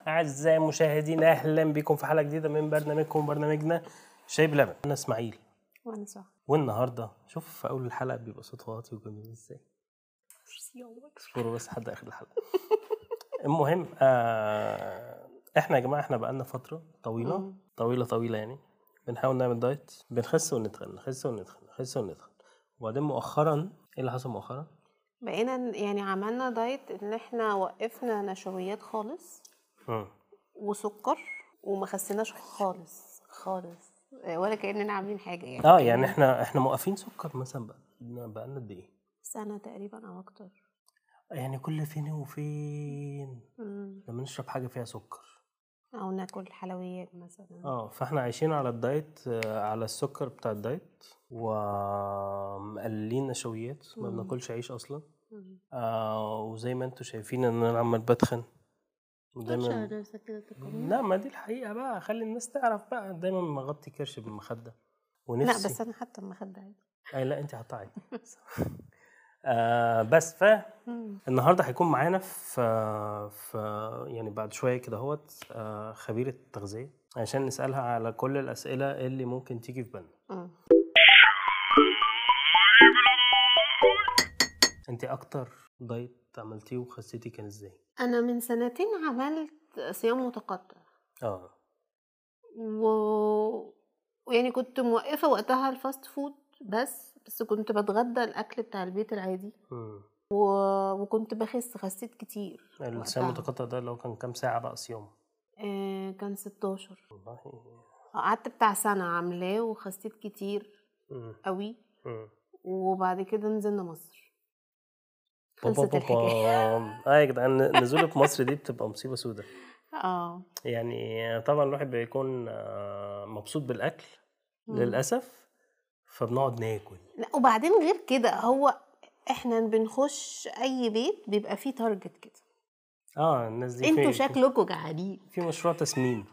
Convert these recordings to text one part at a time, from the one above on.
أعزائي المشاهدين أهلا بكم في حلقة جديدة من برنامجكم برنامجنا شاي بلبن أنا إسماعيل وانا صح والنهاردة شوف في أول الحلقة بيبقى صوت واطي وجميل إزاي اصبروا بس لحد آخر الحلقة المهم آه إحنا يا جماعة إحنا بقالنا فترة طويلة مم. طويلة طويلة يعني بنحاول نعمل دايت بنخس ونتخن نخس ونتخن نخس ونتخن وبعدين مؤخرا إيه اللي حصل مؤخرا؟ بقينا ن- يعني عملنا دايت ان احنا وقفنا نشويات خالص مم. وسكر وما خسيناش خالص خالص آه، ولا كاننا عاملين حاجه يعني اه يعني احنا احنا موقفين سكر مثلا بقى بقالنا قد ايه؟ سنه تقريبا او اكتر يعني كل فين وفين مم. لما نشرب حاجه فيها سكر او ناكل حلويات مثلا اه فاحنا عايشين على الدايت آه، على السكر بتاع الدايت ومقللين نشويات ما مم. بناكلش عيش اصلا مم. آه وزي ما انتوا شايفين ان انا عمال بتخن دايما لا ما دي الحقيقه بقى خلي الناس تعرف بقى دايما مغطي كرش بالمخده لا ونفسي بس انا حتى ما خد عادي اي لا انت هتعي آه بس ف مم. النهارده هيكون معانا في في يعني بعد شويه كده اهوت آه، خبيره التغذيه عشان نسالها على كل الاسئله اللي ممكن تيجي في بالنا مم. انت اكتر دايت عملتيه وخسيتي كان ازاي انا من سنتين عملت صيام متقطع اه و... ويعني كنت موقفة وقتها الفاست فود بس بس كنت بتغدى الأكل بتاع البيت العادي امم و... وكنت بخس خسيت كتير الصيام وقتها. المتقطع ده لو كان كام ساعه بقى صيام آه كان 16 والله قعدت بتاع سنة عاملاه وخسيت كتير امم قوي امم وبعد كده نزلنا مصر بابا خلصت الحكاية بابا اه يا جدعان نزولة مصر دي بتبقى مصيبه سودة اه يعني طبعا الواحد بيكون آه، مبسوط بالاكل مم. للاسف فبنقعد ناكل لا وبعدين غير كده هو احنا بنخش اي بيت بيبقى فيه تارجت كده اه الناس دي انتوا في- شكلكم جعانين في مشروع تسمين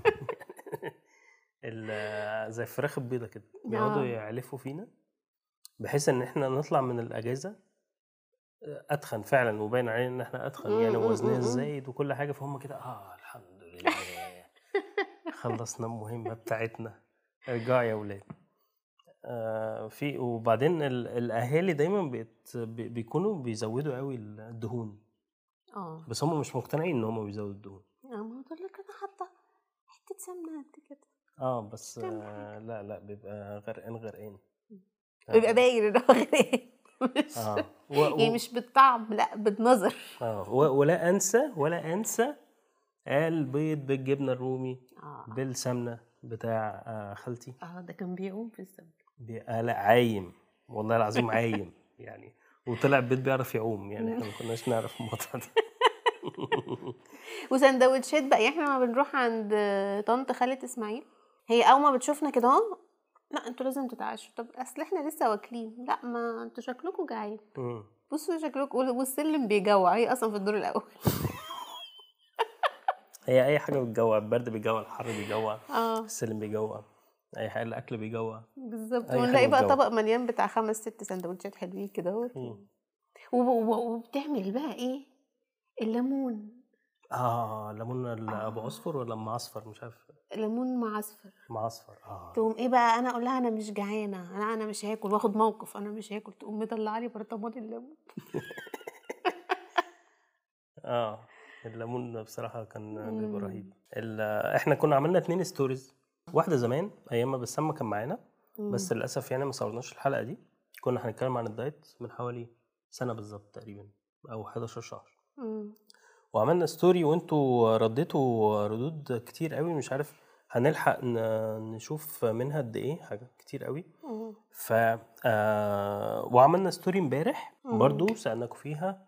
ال- زي الفراخ البيضة كده بيقعدوا آه. يعلفوا فينا بحيث ان احنا نطلع من الاجازة اتخن فعلا وباين علينا ان احنا اتخن مم، يعني مم، وزننا مم. زايد وكل حاجة فهم كده اه الحمد لله خلصنا المهمة بتاعتنا ارجعوا يا ولاد آه في وبعدين ال- الاهالي دايما بيت بي- بيكونوا بيزودوا قوي الدهون اه بس هم مش مقتنعين ان هم بيزودوا الدهون اه ما بقول لك انا حاطه حته سمنه قد كده اه بس كام آه لا لا بيبقى غرقان غرقان بيبقى باين ان هو غرقان مش اه و... يعني و... مش بالطعم لا بالنظر آه و... ولا انسى ولا انسى البيض بالجبنه الرومي اه بالسمنه بتاع آه خالتي اه ده كان بيعوم في السمنه بي... آه لا عايم والله العظيم عايم يعني وطلع البيض بيعرف يعوم يعني احنا ما كناش نعرف الموضوع ده وسندوتشات بقى يعني احنا لما بنروح عند طنط خالة اسماعيل هي اول ما بتشوفنا كده اهو لا انتوا لازم تتعشوا طب اصل احنا لسه واكلين لا ما انتوا شكلكم جعان مم. بصوا شكلكم والسلم بيجوع هي اصلا في الدور الاول هي اي حاجه بتجوع البرد بيجوع الحر بيجوع اه السلم بيجوع اي حاجه الاكل بيجوع بالظبط أي ونلاقي حاجة بقى بتجوع. طبق مليان بتاع خمس ست سندوتشات حلوين كده اهو مم. وب- وب- وبتعمل بقى ايه الليمون اه ليمون ال- ابو عصفر ولا ام عصفر مش عارف ليمون مع اصفر معصفر اه تقوم ايه بقى انا اقول لها انا مش جعانه انا انا مش هاكل واخد موقف انا مش هاكل تقوم مطلعه لي برطمان الليمون اه الليمون بصراحة كان بيبقى مم. رهيب ال- احنا كنا عملنا اتنين ستوريز واحدة زمان ايام ما بسام كان معانا بس للاسف يعني ما صورناش الحلقة دي كنا هنتكلم عن الدايت من حوالي سنة بالظبط تقريبا او 11 شهر مم. وعملنا ستوري وانتوا رديتوا ردود كتير قوي مش عارف هنلحق ن- نشوف منها قد ايه حاجات كتير قوي مم. ف آه وعملنا ستوري امبارح مم. برضو سألناكم فيها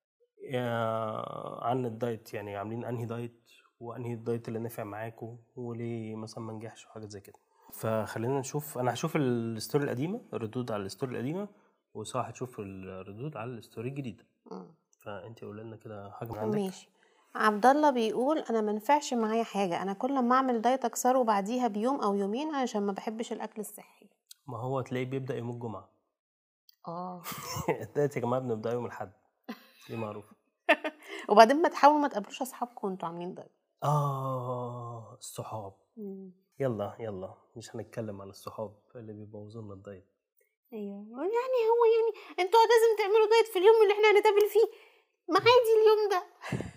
آه عن الدايت يعني عاملين انهي دايت وانهي الدايت اللي نافع معاكم وليه مثلا ما نجحش وحاجات زي كده فخلينا نشوف انا هشوف الستوري القديمه الردود على الستوري القديمه وصح هتشوف الردود على الستوري الجديده مم. فانت قولي لنا كده حاجه من عندك ماشي عبد الله بيقول انا ما ينفعش معايا حاجه انا كل ما اعمل دايت اكسره بعديها بيوم او يومين عشان ما بحبش الاكل الصحي ما هو تلاقيه بيبدا يوم الجمعه اه الدايت يا جماعه بنبدا يوم الاحد دي معروفه وبعدين ما تحاولوا ما تقابلوش اصحابكم وانتوا عاملين دايت اه الصحاب مم. يلا يلا مش هنتكلم عن الصحاب اللي بيبوظوا لنا الدايت ايوه يعني هو يعني انتوا لازم تعملوا دايت في اليوم اللي احنا هنتقابل فيه ما عادي اليوم ده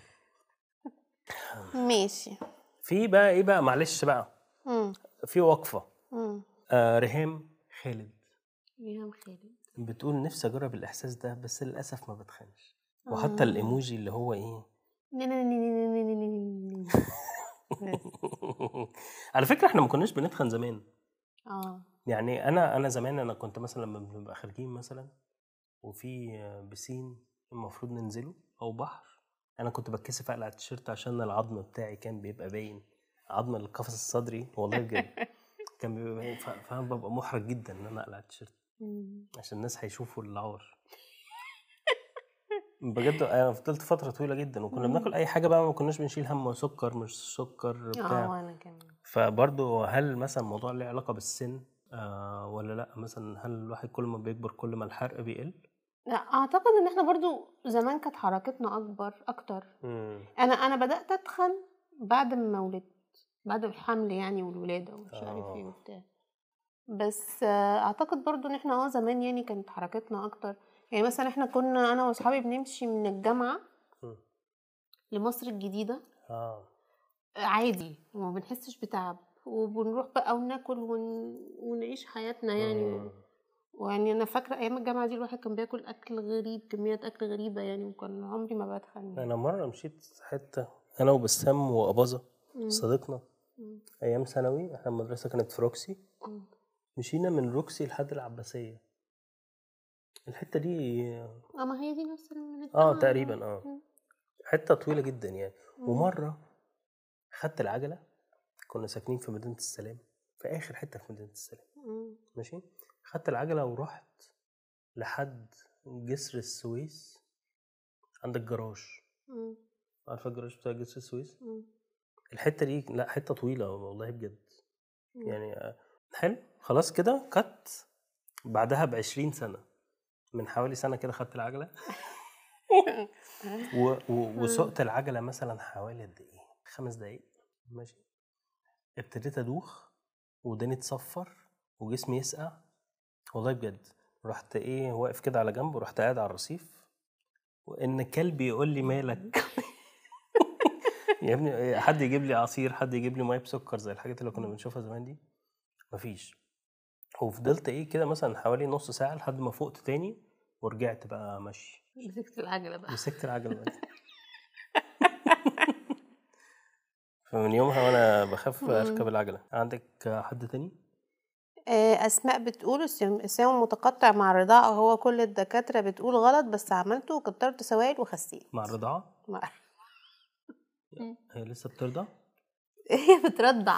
ماشي في بقى ايه بقى معلش بقى مم. في وقفه مم. آه ريهام خالد ريهام خالد بتقول نفسي اجرب الاحساس ده بس للاسف ما بتخنش وحتى آه. الايموجي اللي هو ايه ن- ن- ن- ن- ن- ن- ن- ن- بس. على فكره احنا ما كناش بنتخن زمان اه يعني انا انا زمان انا كنت مثلا لما بنبقى خارجين مثلا وفي بسين المفروض ننزله او بحر انا كنت بتكسف اقلع التيشيرت عشان العظم بتاعي كان بيبقى باين عظم القفص الصدري والله بجد كان بيبقى باين ف- فانا ببقى محرج جدا ان انا اقلع التيشيرت مم. عشان الناس هيشوفوا العور بجد انا فضلت فتره طويله جدا وكنا مم. بناكل اي حاجه بقى ما كناش بنشيل هم سكر مش سكر اه بتاع وانا كمان فبرضه هل مثلا الموضوع له علاقه بالسن آه ولا لا مثلا هل الواحد كل ما بيكبر كل ما الحرق بيقل لا اعتقد ان احنا برضو زمان كانت حركتنا اكبر اكتر انا انا بدات اتخن بعد ما ولدت بعد الحمل يعني والولاده ومش عارف ايه آه. وبتاع بس آه، اعتقد برضو ان احنا اه زمان يعني كانت حركتنا اكتر يعني مثلا احنا كنا انا واصحابي بنمشي من الجامعه مم. لمصر الجديده اه عادي وما بنحسش بتعب وبنروح بقى وناكل ون... ونعيش حياتنا يعني مم. ويعني انا فاكره ايام الجامعه دي الواحد كان بياكل اكل غريب كميات اكل غريبه يعني وكان عمري ما بتخن يعني. انا مره مشيت حته انا وبسام واباظه مم. صديقنا مم. ايام ثانوي احنا المدرسه كانت في روكسي مم. مشينا من روكسي لحد العباسيه الحته دي اه ما هي دي نفس من اه الجامعة. تقريبا اه مم. حته طويله جدا يعني مم. ومره خدت العجله كنا ساكنين في مدينه السلام في اخر حته في مدينه السلام مم. ماشي خدت العجله ورحت لحد جسر السويس عند الجراج مم. عارفه الجراج بتاع جسر السويس مم. الحته دي لا حته طويله والله بجد مم. يعني آه، حلو خلاص كده كت بعدها ب 20 سنه من حوالي سنه كده خدت العجله و... و... وسقت العجله مثلا حوالي قد ايه خمس دقايق ماشي ابتديت ادوخ وداني تصفر وجسمي يسقع والله بجد رحت ايه واقف كده على جنب ورحت قاعد على الرصيف وان كلبي يقول لي مالك يا ابني حد يجيب لي عصير حد يجيب لي ميه بسكر زي الحاجات اللي كنا بنشوفها زمان دي مفيش وفضلت ايه كده مثلا حوالي نص ساعه لحد ما فقت تاني ورجعت بقى ماشي مسكت العجله بقى مسكت العجله بقى فمن يومها وانا بخاف اركب العجله عندك حد تاني آه، اسماء بتقول الصيام الصيام المتقطع مع الرضاعه هو كل الدكاتره بتقول غلط بس عملته وكترت سوائل وخسيت مع الرضاعه مع- هي لسه بترضع هي بترضع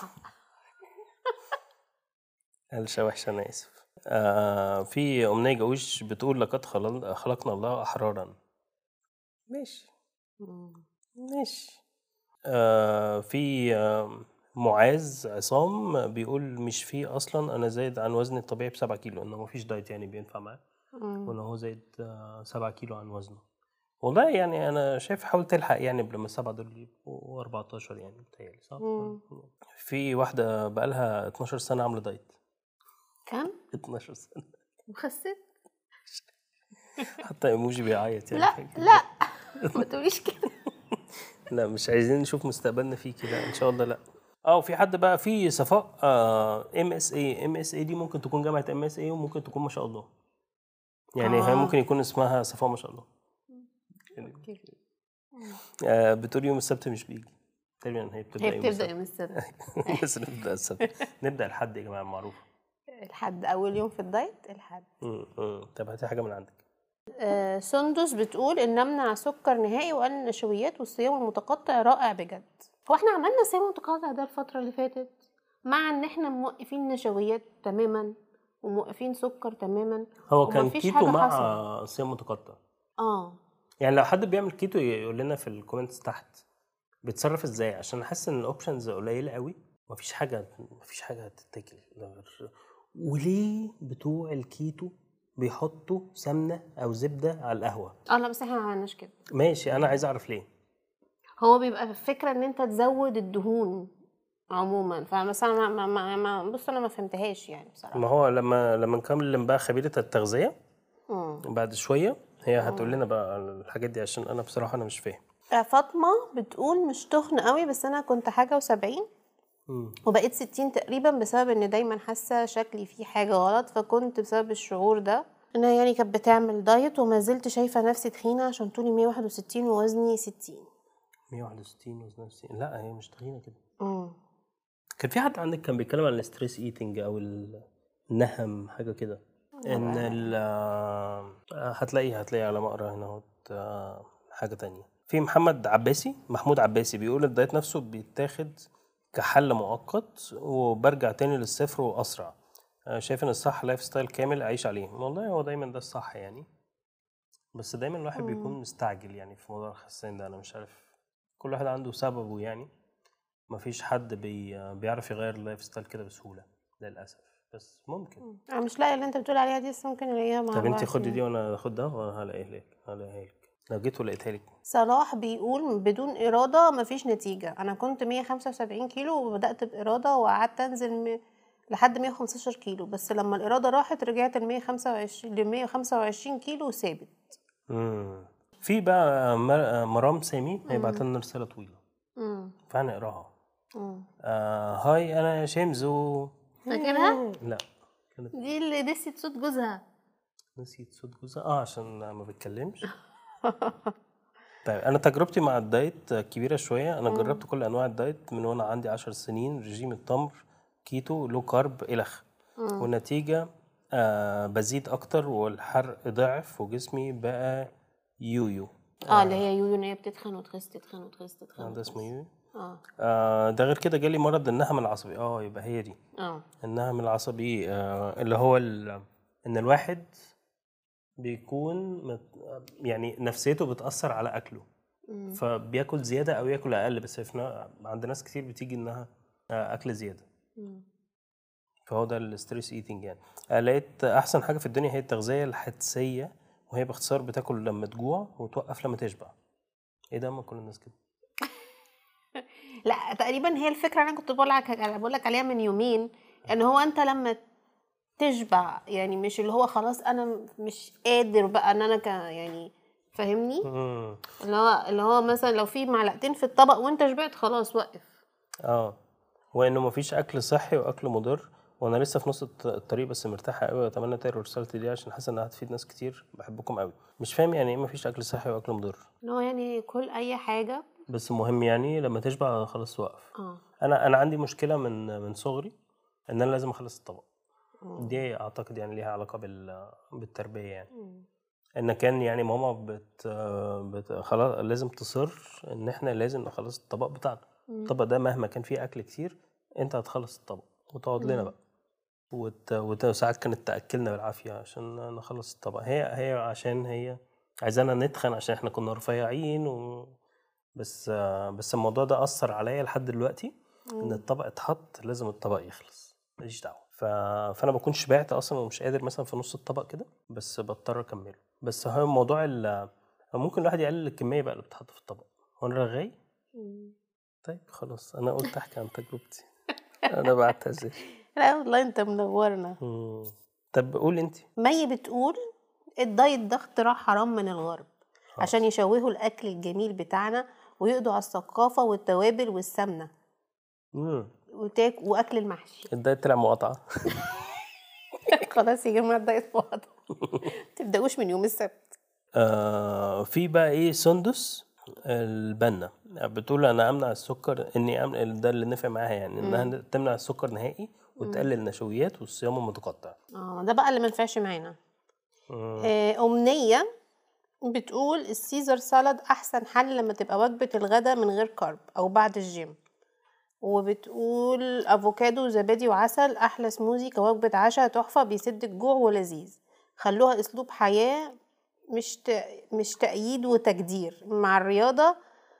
قالشة وحشة أنا آسف آه في أمنية جوش بتقول لقد خلق- خلقنا الله أحرارا ماشي مم. ماشي آه في آه معاذ عصام بيقول مش فيه أصلا أنا زايد عن وزني الطبيعي بسبعة كيلو إنه مفيش دايت يعني بينفع معاه مم. وإن هو زايد آه سبعة كيلو عن وزنه والله يعني أنا شايف حاول تلحق يعني قبل ما السبعة دول يبقوا 14 يعني بتهيألي صح؟ مم. في واحدة بقالها 12 سنة عاملة دايت كم 12 سنة وخسيت حتى ايموجي بيعيط يعني لا حاجة. لا ما تقوليش كده لا مش عايزين نشوف مستقبلنا فيكي لا ان شاء الله لا اه وفي حد بقى في صفاء ام اس اي ام اس اي دي ممكن تكون جامعه ام اس اي وممكن تكون ما شاء الله يعني هي آه. ممكن يكون اسمها صفاء ما شاء الله يعني آه بتقول يوم السبت مش بيجي تقريبا هي بتبدا هي يوم بتبدا السبت يوم السبت بس نبدا السبت نبدا الحد يا جماعه معروف الحد اول يوم في الدايت الحد م- م. طب هاتي حاجه من عندك آه، سندس بتقول ان امنع سكر نهائي واقلل النشويات والصيام المتقطع رائع بجد هو احنا عملنا صيام متقطع ده الفتره اللي فاتت مع ان احنا موقفين نشويات تماما وموقفين سكر تماما هو كان ومفيش كيتو حاجة مع حصلت. صيام متقطع اه يعني لو حد بيعمل كيتو يقول لنا في الكومنتس تحت بيتصرف ازاي عشان حاسس ان الاوبشنز قليله قوي مفيش حاجه مفيش حاجه تتاكل غير وليه بتوع الكيتو بيحطوا سمنه او زبده على القهوه اه لا بس احنا ما عملناش كده ماشي انا عايز اعرف ليه هو بيبقى الفكره ان انت تزود الدهون عموما فمثلا ما ما ما ما بص انا ما فهمتهاش يعني بصراحه ما هو لما لما نكلم بقى خبيره التغذيه مم. بعد شويه هي هتقول لنا بقى الحاجات دي عشان انا بصراحه انا مش فاهم آه، فاطمه بتقول مش تخن قوي بس انا كنت حاجه وسبعين مم. وبقيت ستين تقريبا بسبب ان دايما حاسه شكلي فيه حاجه غلط فكنت بسبب الشعور ده انها يعني كانت بتعمل دايت وما زلت شايفه نفسي تخينه عشان طولي 161 ووزني 60 161 وزن نفسي لا هي مش تخينه كده امم كان في حد عندك كان بيتكلم عن الستريس ايتنج او النهم حاجه كده ان ال آه، هتلاقي هتلاقي على ما اقرا هنا اهوت آه، حاجه تانية في محمد عباسي محمود عباسي بيقول الدايت نفسه بيتاخد كحل مؤقت وبرجع تاني للصفر واسرع آه، شايف ان الصح لايف ستايل كامل اعيش عليه والله هو دايما ده الصح يعني بس دايما الواحد بيكون مستعجل يعني في موضوع الخسان ده انا مش عارف كل واحد عنده سببه يعني مفيش حد بي بيعرف يغير اللايف ستايل كده بسهوله للاسف بس ممكن انا مش لاقيه اللي انت بتقول عليها دي بس ممكن الاقيها مع طب انت بعض خدي يعني. دي وانا اخد ده وانا هلاقيها لك هلاقيها لك لو جيت ولقيتها لك صلاح بيقول بدون إرادة مفيش نتيجة أنا كنت 175 كيلو وبدأت بإرادة وقعدت أنزل م... لحد 115 كيلو بس لما الإرادة راحت رجعت ل 125 ل 125 كيلو وثابت امم في بقى مر- مرام سامي هي بعت لنا رساله طويله امم فهنقراها امم آه هاي انا شيمزو فاكرها؟ لا كانت دي اللي نسيت صوت جوزها نسيت صوت جوزها اه عشان ما بتكلمش طيب انا تجربتي مع الدايت كبيره شويه انا جربت كل انواع الدايت من وانا عندي عشر سنين رجيم التمر كيتو لو كارب الخ والنتيجه آه بزيد اكتر والحرق ضعف وجسمي بقى يويو اه اللي هي يويو ان هي بتتخن وتخس تتخن وتخس تتخن آه، ده اسمه يويو اه آه ده غير كده جالي مرض النهم العصبي اه يبقى هي دي اه النهم العصبي آه اللي هو ال- ان الواحد بيكون مت يعني نفسيته بتأثر على أكله مم. فبياكل زيادة أو ياكل أقل بس في نا- عند ناس كتير بتيجي إنها آه، أكل زيادة مم. فهو ده الستريس ايتنج يعني آه، لقيت أحسن حاجة في الدنيا هي التغذية الحدسية وهي باختصار بتاكل لما تجوع وتوقف لما تشبع ايه ده ما كل الناس كده لا تقريبا هي الفكره انا كنت بقول لك بقول لك عليها من يومين ان هو انت لما تشبع يعني مش اللي هو خلاص انا مش قادر بقى ان انا ك يعني فاهمني مم. اللي هو اللي هو مثلا لو في معلقتين في الطبق وانت شبعت خلاص وقف اه وانه مفيش اكل صحي واكل مضر وانا لسه في نص الط- الطريق بس مرتاحه قوي واتمنى تقروا رسالتي دي عشان حاسه انها هتفيد ناس كتير بحبكم قوي مش فاهم يعني ايه مفيش اكل صحي واكل مضر اللي هو يعني كل اي حاجه بس مهم يعني لما تشبع خلاص وقف اه انا انا عندي مشكله من من صغري ان انا لازم اخلص الطبق دي اعتقد يعني ليها علاقه بال بالتربيه يعني مم. ان كان يعني ماما بت, بت خلاص لازم تصر ان احنا لازم نخلص الطبق بتاعنا الطبق ده مهما كان فيه اكل كتير انت هتخلص الطبق وتقعد لنا بقى وت... وت... وساعات كانت تاكلنا بالعافيه عشان نخلص الطبق هي هي عشان هي عايزانا نتخن عشان احنا كنا رفيعين و... بس بس الموضوع ده اثر عليا لحد دلوقتي ان الطبق اتحط لازم الطبق يخلص ماليش دعوه ف... فانا بكون شبعت اصلا ومش قادر مثلا في نص الطبق كده بس بضطر اكمله بس هو موضوع ال... ممكن الواحد يقلل الكميه بقى اللي بتتحط في الطبق هو انا رغاي مم. طيب خلاص انا قلت احكي عن تجربتي انا بعتذر لا والله انت منورنا مم. طب قولي انت مي بتقول الدايت ده اختراع حرام من الغرب عشان يشوهوا الاكل الجميل بتاعنا ويقضوا على الثقافه والتوابل والسمنه مم. وتاك واكل المحشي الدايت طلع مقاطعه خلاص يا جماعه الدايت واضح تبداوش من يوم السبت آه في بقى ايه سندس البنا بتقول انا امنع السكر اني أمنع ده اللي نفع معاها يعني انها تمنع السكر نهائي وتقلل النشويات والصيام المتقطع اه ده بقى اللي ما ينفعش معانا مم. آه، أمنية بتقول السيزر سالاد أحسن حل لما تبقى وجبة الغداء من غير كارب أو بعد الجيم وبتقول أفوكادو وزبادي وعسل أحلى سموزي كوجبة عشاء تحفة بيسد الجوع ولذيذ خلوها أسلوب حياة مش ت... مش تأييد وتجدير مع الرياضة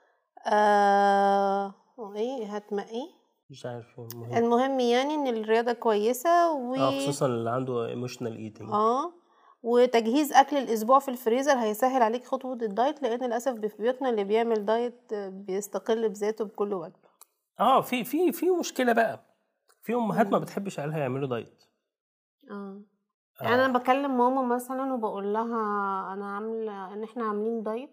آه... ايه هتما ايه مش عارف مهم. المهم يعني ان الرياضة كويسة و اه خصوصا اللي عنده ايموشنال ايتنج اه وتجهيز اكل الاسبوع في الفريزر هيسهل عليك خطوه الدايت لان للاسف في بيوتنا اللي بيعمل دايت بيستقل بذاته بكل وجبه اه في في في مشكله بقى في امهات ما بتحبش عيالها يعملوا دايت اه يعني انا بكلم ماما مثلا وبقول لها انا عامله ان احنا عاملين دايت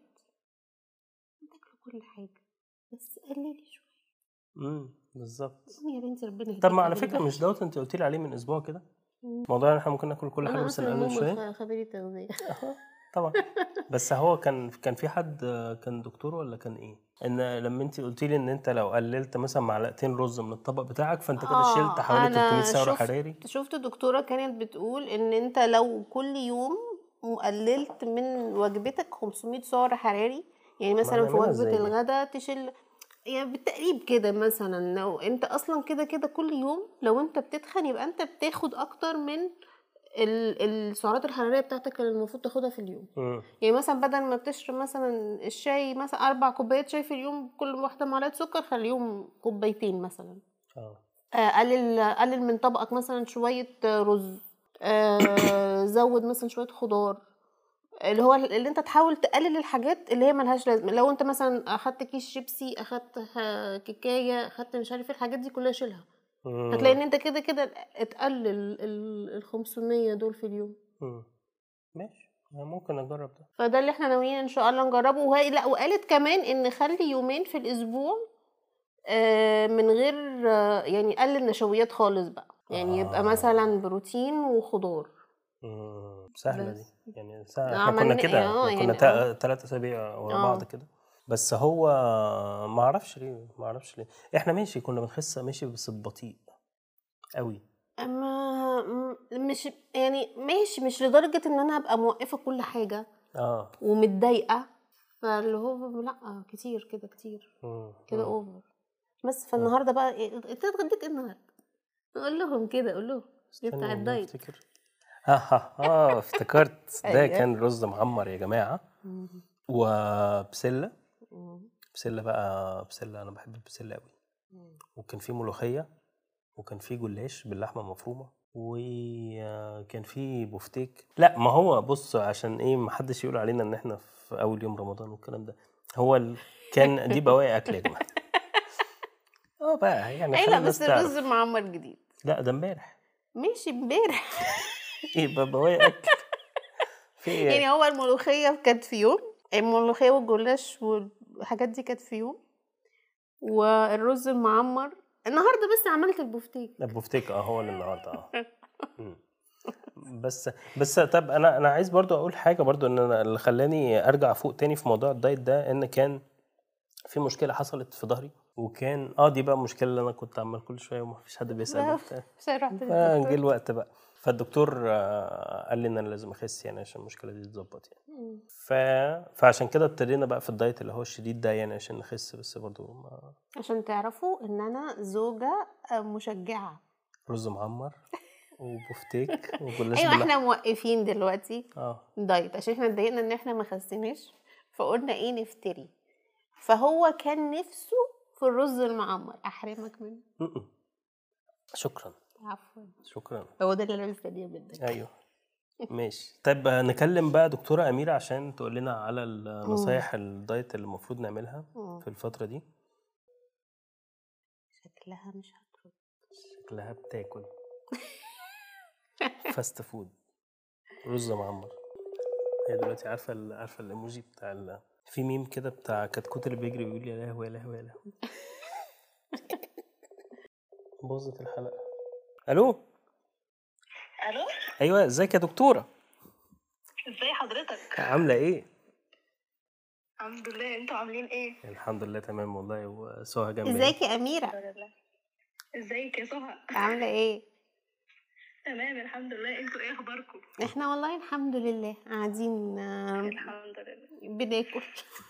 تاكلوا كل حاجه بس قللي شويه امم بالظبط قومي يا بنتي ربنا يهديك طب ما على عليك فكره بقى. مش دوت انت قلت لي عليه من اسبوع كده مم. موضوع ان احنا ممكن ناكل كل حاجه انا بس اصلا نقلل شويه ماما خبيرة تغذيه أها، طبعا بس هو كان كان في حد كان دكتور ولا كان ايه ان لما انت قلتي لي ان انت لو قللت مثلا معلقتين رز من الطبق بتاعك فانت كده آه، شلت حوالي أنا 300 سعر شفت- حراري شفت دكتورة كانت بتقول ان انت لو كل يوم قللت من وجبتك 500 سعر حراري يعني مثلا في نعملها وجبة إزاي دي؟ الغداء تشيل يعني بالتقريب كده مثلا لو انت اصلا كده كده كل يوم لو انت بتتخن يبقى انت بتاخد اكتر من ال- السعرات الحرارية بتاعتك اللي المفروض تاخدها في اليوم مم. يعني مثلا بدل ما بتشرب مثلا الشاي مثلا اربع كوبايات شاي في اليوم كل واحدة معلقة سكر خليهم كوبايتين مثلا اه آه، قلل قلل من طبقك مثلا شوية آه، رز آه، زود مثلا شوية خضار اللي هو اللي انت تحاول تقلل الحاجات اللي هي ملهاش لازمة لو انت مثلا اخدت كيس شيبسي اخدت ه- كيكاية اخدت مش عارف ايه الحاجات دي كلها شيلها مم. هتلاقي ان انت كده كده اتقلل ال ال 500 دول في اليوم مم. ماشي ممكن اجرب ده فده اللي احنا ناويين ان شاء الله نجربه وهي لا وقالت كمان ان خلي يومين في الاسبوع آه، من غير آه، يعني قلل نشويات خالص بقى يعني يبقى آه. مثلا بروتين وخضار مم. سهله دي بس. يعني سهلة. احنا عملنا- كنا كده آه، احنا كنا يعني تا- تلات اسابيع ورا آه. بعض كده بس هو ما اعرفش ليه ما اعرفش ليه احنا ماشي كنا بنخس ماشي بس ببطيء قوي اما م- مش يعني ماشي مش لدرجة ان انا ابقى موقفة كل حاجة اه ومتضايقة فاللي هو لا كتير كده كتير مم. كده مم. اوفر بس فالنهارده بقى إيه- انت اتغديت إيه النهارده قول لهم كده قول لهم دي استني بتاع والله الدايت افتكر اه اه اه افتكرت ده أيوة. كان رز معمر يا جماعه وبسله بسله بقى بسله انا بحب البسله قوي وكان في ملوخيه وكان في جلاش باللحمه المفرومه وكان في بفتيك لا ما هو بص عشان ايه ما حدش يقول علينا ان احنا في اول يوم رمضان والكلام ده هو ال... كان دي بواقي اكل يا جماعه اه بقى يعني اي خلي لا الناس بس تعرف. الرز المعمر جديد لا ده امبارح ماشي امبارح ايه بقى بواقي اكل في ايه يعني هو الملوخية كانت في يوم الملوخية والجلاش والحاجات دي كانت في يوم والرز المعمر النهارده بس عملت البفتيك البفتيك اه هو اللي النهارده اه مم. بس بس طب انا انا عايز برضو اقول حاجه برضو ان انا اللي خلاني ارجع فوق تاني في موضوع الدايت ده ان كان في مشكله حصلت في ظهري وكان اه دي بقى المشكله اللي انا كنت عمال كل شويه وما فيش حد بيسال لا، وبتاع. مش رحت فجه للدكتور الوقت بقى فالدكتور آه، قال لي ان انا لازم اخس يعني عشان المشكله دي تتظبط يعني ف... فعشان كده ابتدينا بقى في الدايت اللي هو الشديد ده يعني عشان نخس بس برضو ما... عشان تعرفوا ان انا زوجة مشجعة رز معمر وبفتيك وجلاش ايوه باللحمة. احنا موقفين دلوقتي اه دايت عشان احنا اتضايقنا ان احنا ما خسيناش فقلنا ايه نفتري فهو كان نفسه في الرز المعمر احرمك منه م-م. شكرا عفوا شكرا هو ده اللي انا مستنيه منك ايوه ماشي طيب آه، نكلم بقى دكتوره اميره عشان تقول لنا على النصايح الدايت اللي المفروض نعملها مم. في الفتره دي شكلها مش هترد شكلها بتاكل فاست فود رز معمر هي دلوقتي عارفه ال- عارفه الايموجي بتاع ال... في ميم كده بتاع كتكوت اللي بيجري بيقول يا لهوي يا لهوي يا لهوي باظت الحلقه الو الو ايوه ازيك يا دكتوره ازاي حضرتك عامله ايه الحمد لله انتوا عاملين ايه الحمد لله تمام والله وسهى جنبي ازيك يا اميره الحمد لله ازيك يا سهى عامله ايه تمام الحمد لله انتوا ايه اخباركم احنا والله الحمد لله قاعدين آه، الحمد لله بناكل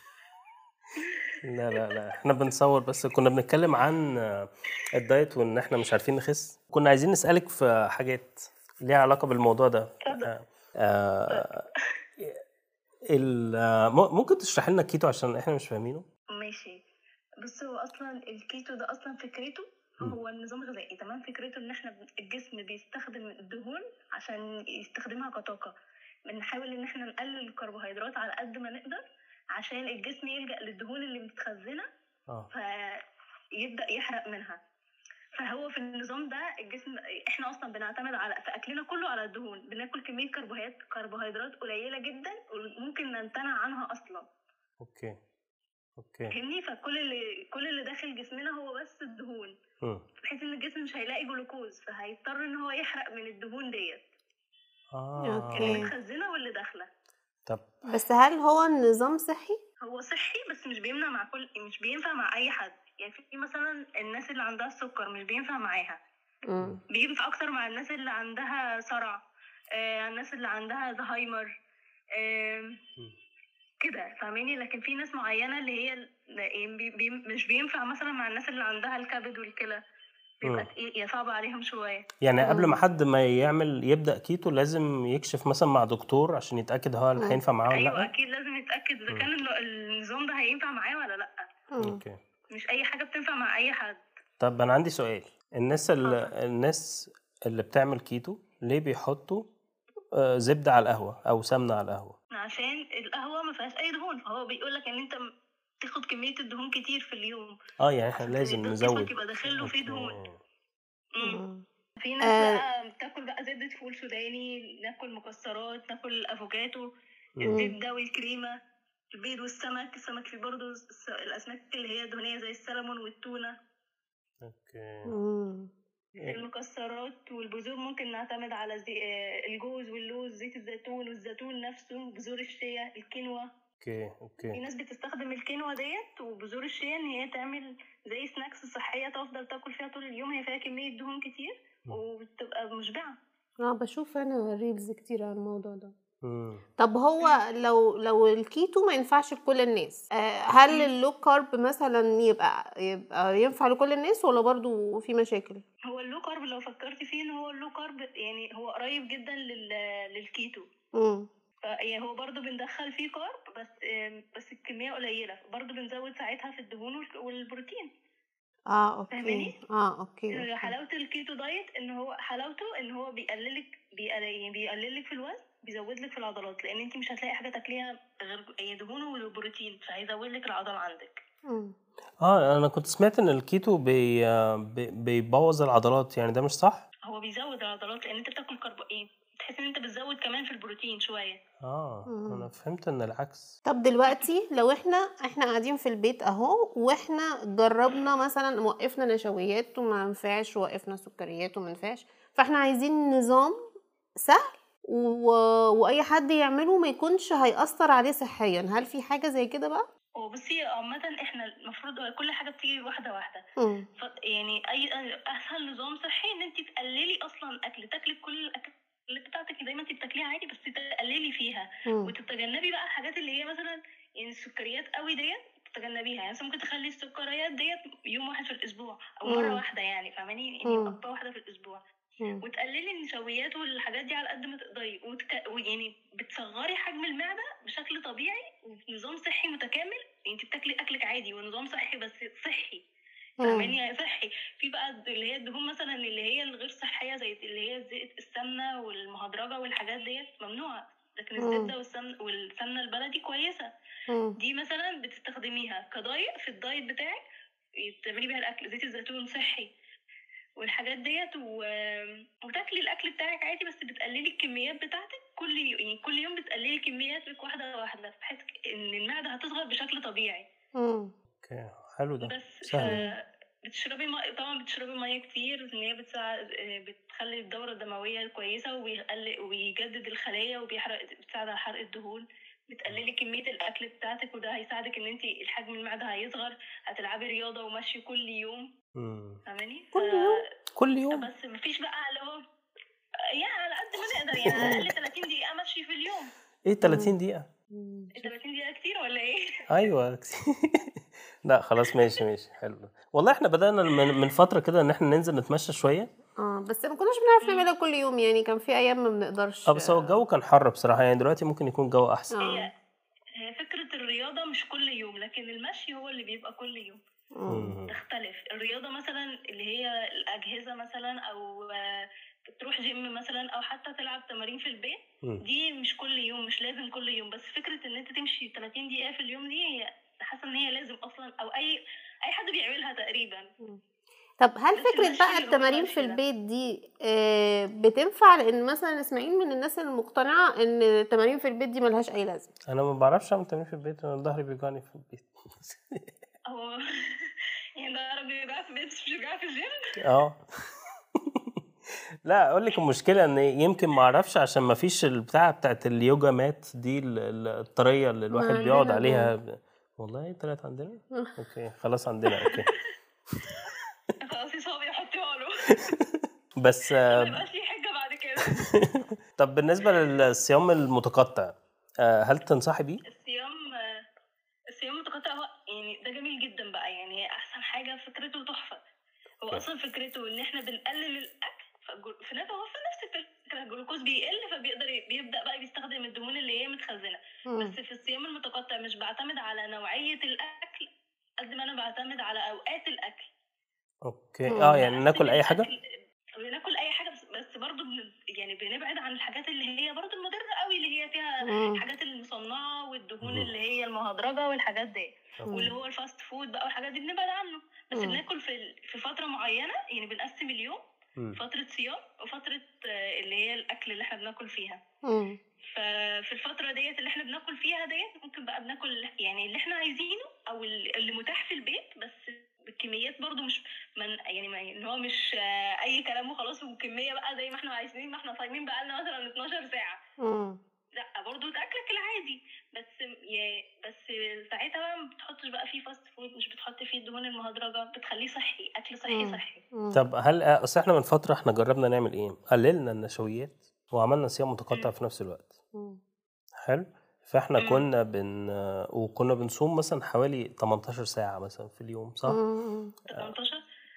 لا لا لا احنا بنصور بس كنا بنتكلم عن آه، الدايت وان احنا مش عارفين نخس كنا عايزين نسألك في حاجات ليها علاقة بالموضوع ده اتفضل. آه، آه، ال- آه، م- ممكن تشرح لنا الكيتو عشان احنا مش فاهمينه ماشي بص هو اصلا الكيتو ده اصلا فكرته مم. هو النظام الغذائي تمام فكرته ان احنا الجسم بيستخدم الدهون عشان يستخدمها كطاقه بنحاول ان احنا نقلل الكربوهيدرات على قد ما نقدر عشان الجسم يلجأ للدهون اللي متخزنة اه فيبدأ يحرق منها فهو في النظام ده الجسم احنا اصلا بنعتمد على في اكلنا كله على الدهون بناكل كميه كربوهيدرات كربوهيدرات قليله جدا وممكن نمتنع عنها اصلا اوكي اوكي فاهمني فكل اللي كل اللي داخل جسمنا هو بس الدهون مم. بحيث ان الجسم مش هيلاقي جلوكوز فهيضطر ان هو يحرق من الدهون ديت اه اللي أوكي. متخزنه واللي داخله طب بس هل هو النظام صحي هو صحي بس مش بيمنع مع كل مش بينفع مع اي حد يعني في مثلا الناس اللي عندها السكر مش بينفع معاها مم. بينفع اكتر مع الناس اللي عندها صرع آه، الناس اللي عندها زهايمر آم، كده فاهماني لكن في ناس معينه اللي هي ال- يعني بي بي مش بينفع مثلا مع الناس اللي عندها الكبد والكلى بيبقى مم. تقيل- يا صعب عليهم شويه يعني قبل مم. ما حد ما يعمل يبدأ كيتو لازم يكشف مثلا مع دكتور عشان يتأكد هو اللي مم. هينفع معاه ولا ايوه لا اكيد لازم نتاكد اذا مم. كان الن- النظام ده هينفع معاه ولا لا مم. اوكي مش اي حاجه بتنفع مع اي حد طب انا عندي سؤال الناس اللي اتفضل. الناس اللي بتعمل كيتو ليه بيحطوا آه، زبدة على القهوة او سمنة على القهوة عشان القهوه ما فيهاش اي دهون فهو بيقول لك ان انت م- تاخد كميه الدهون كتير في اليوم اه يعني احنا عشان لازم جسمك نزود يبقى داخل له فيه دهون أوكي. مم. مم. في ناس آه. بقى بتاكل بقى زبدة فول سوداني ناكل مكسرات ناكل افوكاتو مم. الزبدة والكريمة البيض والسمك السمك فيه برضه الس- الاسماك اللي هي دهنية زي السلمون والتونة اوكي مم. المكسرات والبذور ممكن نعتمد على زي... آه، الجوز واللوز زيت الزيتون والزيتون نفسه بذور الشيا الكينوا اوكي في اوكي ناس بتستخدم الكينوا ديت وبذور الشيا ان هي تعمل زي سناكس صحية تفضل تاكل فيها طول اليوم هي فيها كمية دهون كتير مم. وبتبقى مشبعة اه بشوف انا ريلز كتير عن الموضوع ده مم. طب هو لو لو الكيتو ما ينفعش لكل الناس آه، هل مم. اللو كارب مثلا يبقى يبقى ينفع لكل الناس ولا برضو في مشاكل هو اللو كارب لو فكرت فيه ان هو اللو كارب يعني هو قريب جدا لل... للكيتو مم. ف- يعني هو برضو بندخل فيه كارب بس آم، بس الكمية قليلة برضو بنزود ساعتها في الدهون وال- والبروتين اه اوكي فاهماني؟ اه اوكي, آه، أوكي. حلاوة الكيتو دايت ان هو حلاوته ان هو بيقللك بيقل- يعني بيقللك في الوزن بيزود لك في العضلات لان انت مش هتلاقي حاجة تاكليها غير هي دهون وبروتين فهيزود لك العضل عندك مم. اه انا كنت سمعت ان الكيتو بي آه، بي- بيبوظ العضلات يعني ده مش صح هو بيزود العضلات لان انت بتاكل كربو ايه تحس ان انت بتزود كمان في البروتين شوية اه مم. انا فهمت ان العكس طب دلوقتي لو احنا احنا قاعدين في البيت اهو واحنا جربنا مثلا وقفنا نشويات وما ينفعش وقفنا سكريات وما ينفعش فاحنا عايزين نظام سهل و... واي حد يعمله ما يكونش هيأثر عليه صحيا هل في حاجة زي كده بقى؟ وبصي عامة احنا المفروض كل حاجة بتيجي واحدة واحدة مم. ف- يعني اي اسهل نظام صحي ان انت تقللي اصلا اكل تاكلي كل الاكل بتاعتك زي ما انت بتاكليها عادي بس تقللي فيها مم. وتتجنبي بقى الحاجات اللي هي مثلا يعني السكريات قوي ديت تتجنبيها يعني مثلا ممكن تخلي السكريات ديت يوم واحد في الاسبوع او مم. مره واحده يعني فاهماني يعني مم. وجبه واحده في الاسبوع مم. وتقللي النشويات والحاجات دي على قد ما تقدري وتك... ويعني بتصغري حجم المعده بشكل طبيعي وفي نظام صحي متكامل انت بتاكلي اكلك عادي ونظام صحي بس صحي مم. فاهماني صحي في بقى اللي هي الدهون مثلا اللي هي الغير صحيه زي اللي هي زيت السمنه والمهدرجه والحاجات ديت ممنوعه لكن مم. الزبده والسمنه والسمنه البلدي كويسه مم. دي مثلا بتستخدميها كدايت في الدايت بتاعك تعملي بيها الاكل زيت الزيتون صحي والحاجات ديت و... وتاكلي الاكل بتاعك عادي بس بتقللي الكميات بتاعتك كل يوم يعني كل يوم بتقللي كمياتك واحده واحده بحيث ان المعده هتصغر بشكل طبيعي مم. اوكي حلو ده بس سهل ف... بتشربي ماء طبعا بتشربي ميه كتير ان هي بتساعد بتخلي الدوره الدمويه كويسه وبيقلل وبيجدد الخلايا وبيحرق بتساعد على حرق الدهون بتقللي كميه الاكل بتاعتك وده هيساعدك ان انت الحجم المعده هيصغر هتلعبي رياضه ومشي كل يوم مم. فاهماني كل يوم؟ كل يوم بس مفيش بقى اللي هو يعني على قد ما نقدر يعني على الاقل 30 دقيقه مشي في اليوم ايه 30 دقيقة مم. 30 دقيقه كتير ولا ايه ايوه كتير. لا خلاص ماشي ماشي حلو والله احنا بدأنا من من فترة كده ان احنا ننزل نتمشى شوية اه بس ما كناش بنعرف نعملها كل يوم يعني كان في ايام ما بنقدرش اه بس هو الجو كان حر بصراحة يعني دلوقتي ممكن يكون الجو احسن اه هي هي فكره الرياضه مش كل يوم لكن المشي هو اللي بيبقى كل يوم مم. مم. تختلف الرياضة مثلا اللي هي الأجهزة مثلا أو آه، تروح جيم مثلا او حتى تلعب تمارين في البيت مم. دي مش كل يوم مش لازم كل يوم بس فكره ان انت تمشي 30 دقيقه في اليوم دي هي حاسه ان هي لازم اصلا او اي اي حد بيعملها تقريبا طب هل بس فكرة المشي بقى اللي هو التمارين المشي في ده. البيت دي آه، بتنفع لان مثلا اسماعيل من الناس المقتنعة ان التمارين في البيت دي ملهاش اي لازمة انا ما بعرفش اعمل تمرين في البيت انا ظهري بيوجعني في البيت هو يعني ده ربي بيبقى في البيت مش بيبقى في الجيم اه لا اقول لك المشكله ان يمكن ما اعرفش عشان ما فيش البتاعه بتاعت اليوجا مات دي ال- ال- الطريه اللي الواحد عندنا بيقعد جوه. عليها ب- والله طلعت عندنا اوكي خلاص عندنا اوكي خلاص يا صاحبي حطيها له بس ما آه، يبقاش لي حجه بعد كده طب بالنسبه للصيام المتقطع آه، هل تنصحي بيه الصيام الصيام المتقطع هو يعني ده جميل جدا بقى يعني هي احسن حاجه فكرته تحفه هو أوكي. اصلا فكرته ان احنا بنقلل الاكل فالجل- في نفس هو في نفس الفكره الجلوكوز بيقل فبيقدر ي- بيبدا بقى بيستخدم الدهون اللي هي متخزنه مم. بس في الصيام المتقطع مش بعتمد على نوعيه الاكل قد ما انا بعتمد على اوقات الاكل اوكي مم. اه يعني بقسم ناكل اي حاجه الأكل- بناكل اي حاجه بس, بس برضه بن يعني بنبعد عن الحاجات اللي هي برضه المضره قوي اللي هي فيها مم. الحاجات المصنعه والدهون مم. اللي هي المهدرجه والحاجات دي مم. واللي هو الفاست فود بقى والحاجات دي بنبعد عنه بس مم. بناكل في ال- في فتره معينه يعني بنقسم اليوم مم. فتره صيام وفتره آه، اللي هي الاكل اللي احنا بناكل فيها مم. ففي الفترة ديت اللي احنا بناكل فيها ديت ممكن بقى بناكل يعني اللي احنا عايزينه او ال- اللي متاح في البيت بس بالكميات برضو مش من يعني ما ان هو مش آه، اي كلام وخلاص وكمية بقى زي ما احنا عايزين ما احنا صايمين بقى لنا مثلا 12 ساعة مم. لا برضو تاكلك العادي بس يا بس ساعتها بقى ما بتحطش بقى فيه فاست فود مش بتحط فيه الدهون المهدرجة بتخليه صحي اكل صحي مم. صحي مم. طب هل آه، اصل احنا من فتره احنا جربنا نعمل ايه قللنا النشويات وعملنا صيام متقطع في نفس الوقت مم. حلو فاحنا مم. كنا بن وكنا بنصوم مثلا حوالي 18 ساعة مثلا في اليوم صح؟ مم. 18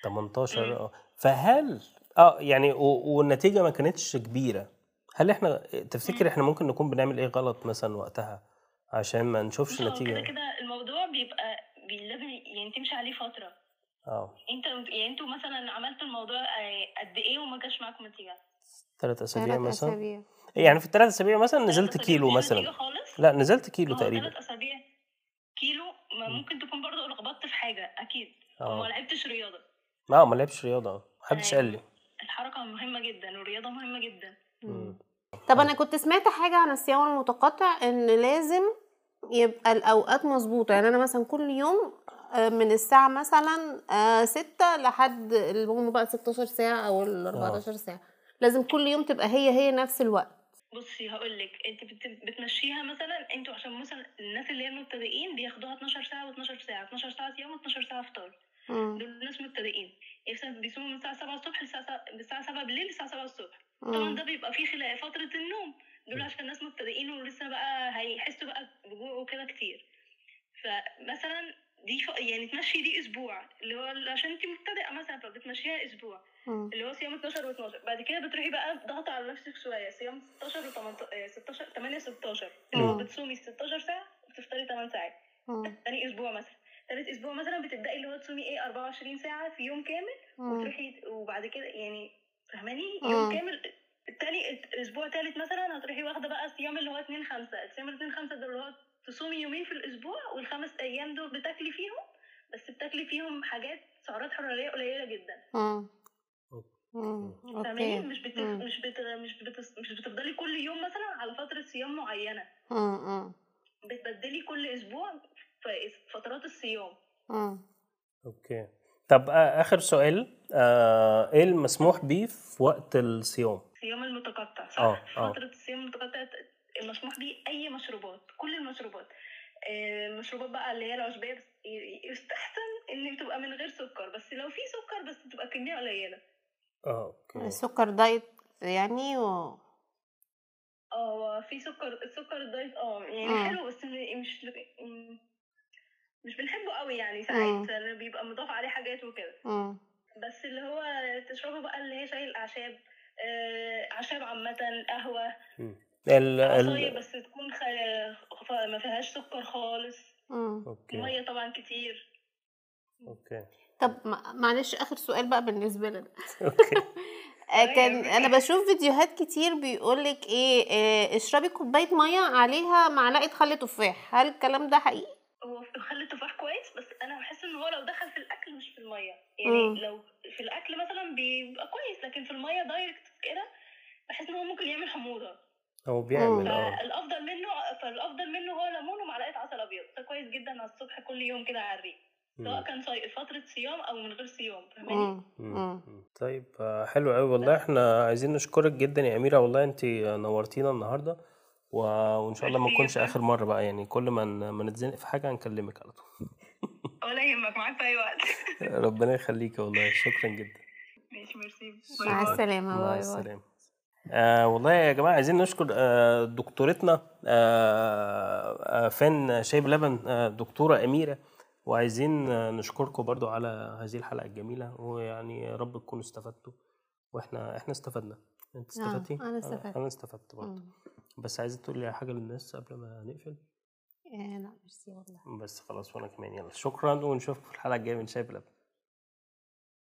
18 مم. اه فهل اه يعني و... والنتيجة ما كانتش كبيرة هل احنا تفتكر مم. احنا ممكن نكون بنعمل ايه غلط مثلا وقتها عشان ما نشوفش بص هو كده نتيجة كده الموضوع بيبقى بي لازم يعني تمشي عليه فترة اه انت يعني انتوا مثلا عملتوا الموضوع آه، قد ايه وما جاش معاكم نتيجه ثلاث اسابيع ثلاث مثلا أسابيع يعني في الثلاث اسابيع مثلا ثلاث نزلت أسابيع كيلو مفيش نتيجة مثلا خالص لا نزلت كيلو هو تقريبا ثلاث اسابيع كيلو ما مم. ممكن تكون برضه لخبطت في حاجه اكيد اه. وما لعبتش رياضه اه ما لعبش رياضة محدش قال لي أيوة. الحركه مهمه جدا والرياضه مهمه جدا مم. طب انا كنت سمعت حاجه عن الصيام المتقطع ان لازم يبقى الاوقات مظبوطه يعني انا مثلا كل يوم آه، من الساعه مثلا آه، ستة لحد اللي هم بقى 16 ساعه او ال 14 ساعه لازم كل يوم تبقى هي هي نفس الوقت بصي هقول لك انت بت- بتمشيها مثلا انتوا عشان مثلا الناس اللي هي المبتدئين بياخدوها 12 ساعه و12 ساعه 12 ساعه صيام و12 ساعه فطار مم. دول ناس مبتدئين يعني مثلا بيصوموا من الساعه 7 الصبح للساعه سبعة- الساعه 7 بالليل للساعه 7 الصبح طبعا مم. ده بيبقى فيه خلال فترة النوم دول عشان ناس مبتدئين ولسه بقى هيحسوا بقى بجوع وكده كتير فمثلا دي ف... يعني تمشي دي اسبوع اللي هو عشان انت مبتدئه مثلا فبتمشيها اسبوع مم. اللي هو صيام 12 و12 بعد كده بتروحي بقى ضغط على نفسك شويه صيام 16 و 18 16 8 16 اللي هو مم. بتصومي 16 ساعه وبتفطري 8 ساعات مم. تاني اسبوع مثلا تالت اسبوع مثلا بتبداي اللي هو تصومي ايه 24 ساعه في يوم كامل مم. وتروحي وبعد كده يعني فاهماني مم. يوم كامل التاني اسبوع تالت مثلا هتروحي واخده بقى الصيام اللي هو 2 5 الصيام ال 2 5 ده اللي هو تصومي يومين في الاسبوع والخمس ايام دول بتاكلي فيهم بس بتاكلي فيهم حاجات سعرات حراريه قليله جدا مم. مم. فاهماني اوكي مش بت... مم. مش بت... مش بت... مش بتفضلي كل يوم مثلا على فتره صيام معينه مم. مم. بتبدلي كل اسبوع في فترات الصيام مم. اوكي طب آه، اخر سؤال آه ايه المسموح بيه في وقت الصيام الصيام المتقطع صح؟ اه، اه. فترة الصيام المتقطع المسموح بيه أي مشروبات كل المشروبات آه، المشروبات بقى اللي هي العشبية بس ي- يستحسن إن تبقى من غير سكر بس لو في سكر بس تبقى كمية قليلة اه اوكي السكر دايت يعني و... اه هو في سكر السكر الدايت اه يعني مم. حلو بس م- مش م- مش بنحبه قوي يعني مم. ساعات لأن بيبقى مضاف عليه حاجات وكده مم. بس اللي هو تشربه بقى اللي هي شاي الأعشاب آه، أعشاب عامة قهوة مم. ال عصاير ال بس تكون خ... خ... ما فيهاش سكر خالص مم. اوكي ميه طبعا كتير اوكي طب ما- معلش اخر سؤال بقى بالنسبه لنا اوكي آه، كان انا بشوف فيديوهات كتير بيقولك ايه آه، اشربي كوبايه ميه عليها معلقه خل تفاح هل الكلام ده حقيقي هو في خل التفاح كويس بس انا بحس ان هو لو دخل في الاكل مش في الميه يعني مم. لو في الاكل مثلا بيبقى كويس لكن في الميه دايركت كده بحس ان هو ممكن يعمل حموضه هو بيعمل اه فالافضل منه فالافضل منه هو ليمون ومعلقه عسل ابيض ده كويس جدا على الصبح كل يوم كده على الريق سواء مم. كان صي... فتره صيام او من غير صيام فاهماني مم. مم. مم. مم. طيب آه، حلو قوي والله احنا عايزين نشكرك جدا يا اميره والله انت نورتينا النهارده و... وان شاء الله ما ميرسي تكونش جداً. اخر مره بقى يعني كل ما ن- ما نتزنق في حاجه هنكلمك على طول ولا يهمك معاك في اي وقت ربنا يخليك والله شكرا جدا ماشي ميرسي مع السلامه مع باي باي السلامه آه والله يا جماعه عايزين نشكر آه دكتورتنا آه آه فان شاي بلبن آه دكتوره اميره وعايزين آه نشكركم برضو على هذه الحلقه الجميله ويعني يا رب تكونوا استفدتوا واحنا احنا استفدنا انت استفدتي أنا استفدت. انا استفدت برضو مم. بس عايزه تقولي حاجه للناس قبل ما نقفل آه، لا ميرسي والله بس خلاص وانا كمان يلا شكرا ونشوفكم في الحلقه الجايه من شاي بلبن